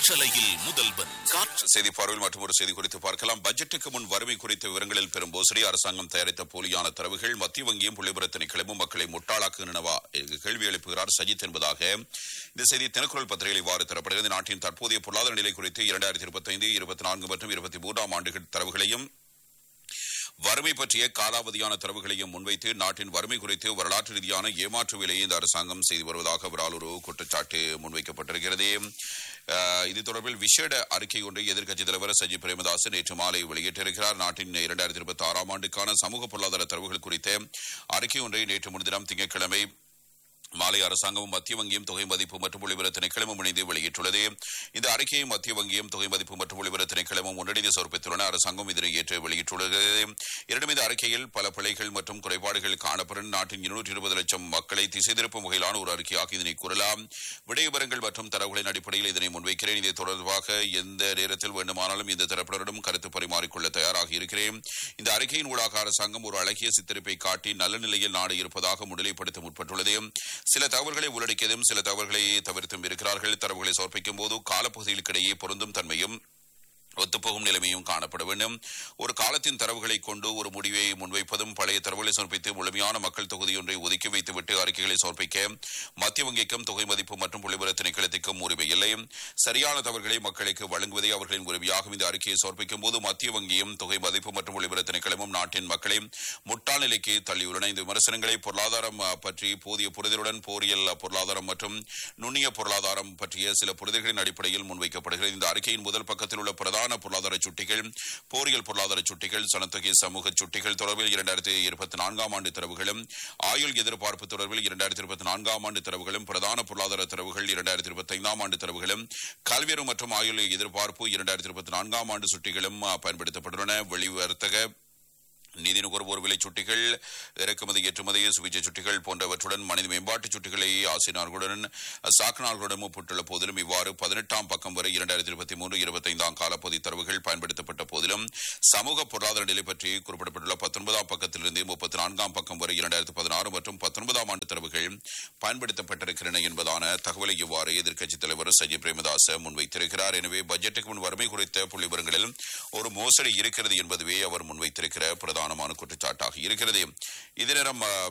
காற்றலையில் முதல்வன் காற்று செய்தி பார்வையில் மற்றும் ஒரு செய்தி குறித்து பார்க்கலாம் பட்ஜெட்டுக்கு முன் வறுமை குறித்த விவரங்களில் பெரும் மோசடி அரசாங்கம் தயாரித்த போலியான தரவுகள் மத்திய வங்கியும் புள்ளிபுற திணைக்களமும் மக்களை முட்டாளாக்குகின்றனவா என்று கேள்வி எழுப்புகிறார் சஜித் என்பதாக இந்த செய்தி தினக்குரல் பத்திரிகையில் இவ்வாறு தரப்படுகிறது நாட்டின் தற்போதைய பொருளாதார நிலை குறித்து இரண்டாயிரத்தி இருபத்தைந்து இருபத்தி நான்கு மற்றும் இருபத்தி மூன்றாம் ஆண்டுகள் தரவுகளையும் வறுமை பற்றிய காலாவதியான தரவுகளையும் முன்வைத்து நாட்டின் வறுமை குறித்து வரலாற்று ரீதியான ஏமாற்று வேலையை இந்த அரசாங்கம் செய்து வருவதாக அவரால் ஒரு குற்றச்சாட்டு முன்வைக்கப்பட்டிருக்கிறது அஹ், இது தொடர்பில் விசேட அறிக்கை ஒன்றை எதிர்க்கட்சித் தலைவர் சஜித் பிரேமதாஸ் நேற்று மாலை வெளியிட்டிருக்கிறார் நாட்டின் இரண்டாயிரத்தி இருபத்தி ஆறாம் ஆண்டுக்கான சமூக பொருளாதார தரவுகள் குறித்த அறிக்கை ஒன்றை நேற்று முன்தினம் திங்கட்கிழமை மாலை அரசாங்கமும் மத்திய வங்கியும் தொகை மதிப்பு மற்றும் ஒளிபர திணைக்களமும் இணைந்து வெளியிட்டுள்ளது இந்த அறிக்கையை மத்திய வங்கியும் தொகை மதிப்பு மற்றும் ஒளிபர திணைக்களமும் ஒன்றிணைந்து சமர்ப்பித்துள்ளன அரசாங்கம் இதனை ஏற்று வெளியிட்டுள்ளது இரண்டும் இந்த அறிக்கையில் பல பிழைகள் மற்றும் குறைபாடுகள் காணப்படும் நாட்டின் இருநூற்றி இருபது லட்சம் மக்களை திசை திருப்பும் வகையிலான ஒரு அறிக்கையாக இதனை கூறலாம் விடயவிவரங்கள் மற்றும் தரவுகளின் அடிப்படையில் இதனை முன்வைக்கிறேன் இது தொடர்பாக எந்த நேரத்தில் வேண்டுமானாலும் இந்த தரப்பினரிடம் கருத்து பரிமாறிக்கொள்ள தயாராக இருக்கிறேன் இந்த அறிக்கையின் ஊடாக அரசாங்கம் ஒரு அழகிய சித்தரிப்பை காட்டி நல்ல நிலையில் நாடு இருப்பதாக முன்னிலைப்படுத்த முற்பட்டுள்ளது சில தகவல்களை உள்ளடக்கியதும் சில தகவல்களை தவிர்த்தும் இருக்கிறார்கள் தரவுகளை சமர்ப்பிக்கும் போது காலப்பகுதிகளுக்கிடையே பொருந்தும் தன்மையும் ஒத்துப்போகும் நிலைமையும் காணப்பட வேண்டும் ஒரு காலத்தின் தரவுகளை கொண்டு ஒரு முடிவை முன்வைப்பதும் பழைய தரவுகளை சமர்ப்பித்து முழுமையான மக்கள் தொகுதியொன்றை ஒதுக்கி வைத்துவிட்டு அறிக்கைகளை சமர்ப்பிக்க மத்திய வங்கிக்கும் தொகை மதிப்பு மற்றும் புள்ளிபுற திணைக்களத்திற்கும் உரிமை இல்லை சரியான தகவல்களை மக்களுக்கு வழங்குவதே அவர்களின் உரிமையாகும் இந்த அறிக்கையை சமர்ப்பிக்கும் போது மத்திய வங்கியும் தொகை மதிப்பு மற்றும் புள்ளிபுற திணைக்களமும் நாட்டின் மக்களை முட்டாள் நிலைக்கு தள்ளியுள்ளன இந்த விமர்சனங்களை பொருளாதாரம் அஹ், பற்றி போதிய புரிதலுடன் போரியல் பொருளாதாரம் மற்றும் நுண்ணிய பொருளாதாரம் பற்றிய சில புரிதல்களின் அடிப்படையில் முன்வைக்கப்படுகிறது இந்த அறிக்கையின் முதல் பக்கத்தில் உள்ள பிரதான பொருளாதார சுட்டிகள் போரியல் பொருளாதார சுட்டிகள் சனத்தொகை சமூக சுட்டிகள் தொடர்பில் இரண்டாயிரத்தி இருபத்தி நான்காம் ஆண்டு தரவுகளும் ஆயுள் எதிர்பார்ப்பு தொடர்பில் இரண்டாயிரத்தி இருபத்தி நான்காம் ஆண்டு தரவுகளும் பிரதான பொருளாதார தரவுகள் இரண்டாயிரத்தி இருபத்தி ஐந்தாம் ஆண்டு தரவுகளும் கல்வியறு மற்றும் ஆயுள் எதிர்பார்ப்பு இரண்டாயிரத்தி இருபத்தி நான்காம் ஆண்டு சுட்டிகளும் அஹ், பயன்படுத்தப்பட்டுள்ளன வெளிவர்த்தக நிதி நுகர்வோர் விலை சுட்டிகள் இறக்குமதி ஏற்றுமதி சுவிச்சை சுட்டிகள் போன்றவற்றுடன் மனித மேம்பாட்டு சுட்டிகளை ஆசிரியர்களுடன் சாக்கனார்களுடன் ஒப்பிட்டுள்ள போதிலும் இவ்வாறு பதினெட்டாம் பக்கம் வரை இரண்டாயிரத்தி இருபத்தி மூன்று இருபத்தைந்தாம் காலப்பகுதி தரவுகள் பயன்படுத்தப்பட்ட போதிலும் சமூக பொருளாதார நிலை பற்றி குறிப்பிடப்பட்டுள்ள பத்தொன்பதாம் பக்கத்திலிருந்து முப்பத்தி நான்காம் பக்கம் வரை இரண்டாயிரத்தி பதினாறு மற்றும் பத்தொன்பதாம் ஆண்டு தரவுகள் பயன்படுத்தப்பட்டிருக்கின்றன என்பதான தகவலை இவ்வாறு எதிர்க்கட்சித் தலைவர் சஜித் பிரேமதாச முன்வைத்திருக்கிறார் எனவே பட்ஜெட்டுக்கு முன் வறுமை குறித்த புள்ளி விவரங்களில் ஒரு மோசடி இருக்கிறது என்பதுவே அவர் முன்வைத்திருக்கிற பிரதானமான குற்றச்சாட்டாக இருக்கிறது இதே நேரம் அஹ்,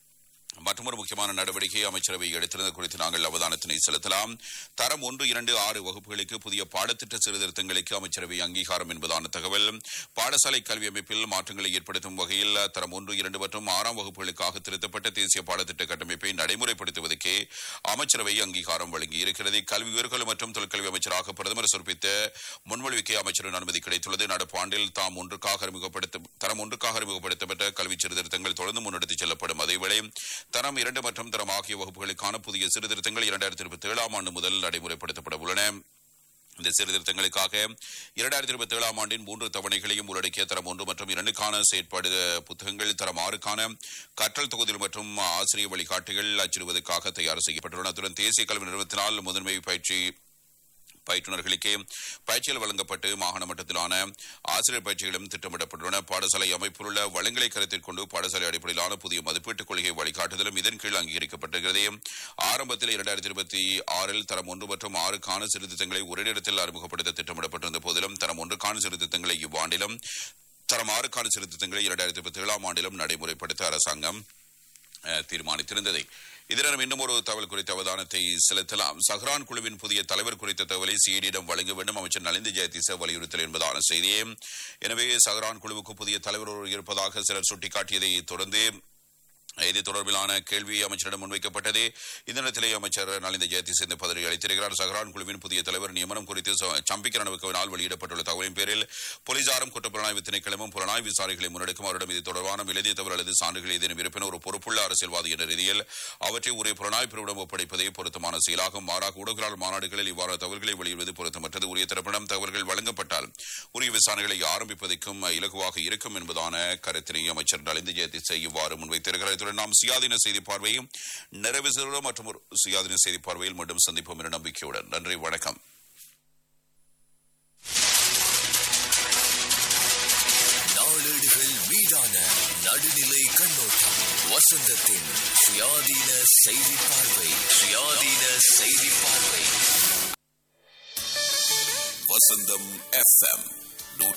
மற்றொரு முக்கியமான நடவடிக்கை அமைச்சரவை எடுத்திருந்தது குறித்து நாங்கள் அவதானத்தினை செலுத்தலாம் தரம் ஒன்று இரண்டு ஆறு வகுப்புகளுக்கு புதிய பாடத்திட்ட சீர்திருத்தங்களுக்கு அமைச்சரவை அங்கீகாரம் என்பதான தகவல் பாடசாலை கல்வி அமைப்பில் மாற்றங்களை ஏற்படுத்தும் வகையில் தரம் ஒன்று இரண்டு மற்றும் ஆறாம் வகுப்புகளுக்காக திருத்தப்பட்ட தேசிய பாடத்திட்ட கட்டமைப்பை நடைமுறைப்படுத்துவதற்கே அமைச்சரவை அங்கீகாரம் வழங்கியிருக்கிறது கல்வி உயர்கல்வி மற்றும் தொழிற்கல்வி அமைச்சராக பிரதமர் சொற்பித்த முன்மொழிவுக்கு அமைச்சரின் அனுமதி கிடைத்துள்ளது நடப்பு ஆண்டில் தாம் ஒன்றுக்காக அறிமுகப்படுத்த தரம் ஒன்றுக்காக அறிமுகப்படுத்தப்பட்ட கல்வி சீர்திருத்தங்கள் தொடர்ந்து முன்னெடுத்துச் செல்லப்படும் அதேவேளை தரம் இரண்டு மற்றும் தரம் ஆகிய வகுப்புகளுக்கான புதிய சீர்திருத்தங்கள் இரண்டாயிரத்தி இருபத்தி ஏழாம் ஆண்டு முதல் நடைமுறைப்படுத்தப்பட உள்ளன இந்த சீர்திருத்தங்களுக்காக இரண்டாயிரத்தி இருபத்தி ஏழாம் ஆண்டின் மூன்று தவணைகளையும் உள்ளடக்கிய தரம் ஒன்று மற்றும் இரண்டுக்கான செயற்பாடு புத்தகங்கள் தரம் ஆறுக்கான கற்றல் தொகுதிகள் மற்றும் ஆசிரியர் வழிகாட்டிகள் அச்சிடுவதற்காக தயார் செய்யப்பட்டுள்ளன அத்துடன் தேசிய கல்வி நிறுவனத்தினால் முதன்மை பயிற்சி பயிற்றுநர்களுக்கே பயிற்சிகள் வழங்கப்பட்டு மாகாண மட்டத்திலான ஆசிரியர் பயிற்சிகளும் திட்டமிடப்பட்டுள்ளன பாடசாலை அமைப்பில் உள்ள வளங்களை கருத்தில் கொண்டு பாடசாலை அடிப்படையிலான புதிய மதிப்பீட்டுக் கொள்கை வழிகாட்டுதலும் இதன் கீழ் அங்கீகரிக்கப்பட்டிருக்கிறது ஆரம்பத்தில் இரண்டாயிரத்தி இருபத்தி ஆறில் தரம் ஒன்று மற்றும் ஆறுக்கான சீர்திருத்தங்களை ஒரே நேரத்தில் அறிமுகப்படுத்த திட்டமிடப்பட்டிருந்த போதிலும் தரம் ஒன்றுக்கான சீர்திருத்தங்களை இவ்வாண்டிலும் தரம் ஆறுக்கான சீர்திருத்தங்களை இரண்டாயிரத்தி இருபத்தி ஏழாம் ஆண்டிலும் நடைமுறைப்படுத்த அரசாங்கம் அஹ், தீர்மானித்திருந்தது இதனிடம் இன்னும் ஒரு தகவல் குறித்த அவதானத்தை செலுத்தலாம் சஹ்ரான் குழுவின் புதிய தலைவர் குறித்த தகவலை சிஐடியிடம் வழங்க வேண்டும் அமைச்சர் நலிந்த ஜெயதிச வலியுறுத்தல் என்பதான செய்தி எனவே சஹ்ரான் குழுவுக்கு புதிய தலைவர் ஒருவர் இருப்பதாக சிலர் சுட்டிக்காட்டியதை தொடர்ந்து இது தொடர்பிலான கேள்வி அமைச்சரிடம் முன்வைக்கப்பட்டது இந்த நேரத்திலே அமைச்சர் நலிந்த ஜெயதிஸ் இந்த பதவி அளித்திருக்கிறார் சஹரான் குழுவின் புதிய தலைவர் நியமனம் குறித்து ச- சம்பிக்க ரணவுக்கவினால் வெளியிடப்பட்டுள்ள தகவலின் பேரில் போலீசாரும் குற்றப்புலனாய்வு திணைக்களமும் புலனாய்வு விசாரணைகளை முன்னெடுக்கும் அவரிடம் இது தொடர்பான எழுதிய தவறு அல்லது சான்றுகள் ஏதேனும் இருப்பினும் ஒரு பொறுப்புள்ள அரசியல்வாதி என்ற ரீதியில் அவற்றை ஒரே புலனாய்வு பிரிவிடம் ஒப்படைப்பதே பொருத்தமான செயலாகும் மாறாக ஊடகங்களால் மாநாடுகளில் இவ்வாறு தகவல்களை வெளியிடுவது பொருத்தமற்றது உரிய தரப்பிடம் தகவல்கள் வழங்கப்பட்டால் உரிய விசாரணைகளை ஆரம்பிப்பதற்கும் இலகுவாக இருக்கும் என்பதான கருத்தினை அமைச்சர் நலிந்த ஜெயதிசை இவ்வாறு முன்வைத்திருக்கிறார் இத்துடன் நாம் சுயாதீன செய்தி பார்வையும் நிறைவு செய்கிறோம் மற்றும் ஒரு சுயாதீன செய்தி பார்வையில் மீண்டும் சந்திப்போம் என்ற நம்பிக்கையுடன் நன்றி வணக்கம் நாளேடுகள் மீதான நடுநிலை கண்ணோட்டம் வசந்தத்தின் சுயாதீன செய்தி பார்வை சுயாதீன செய்தி பார்வை வசந்தம் எஃப்எம்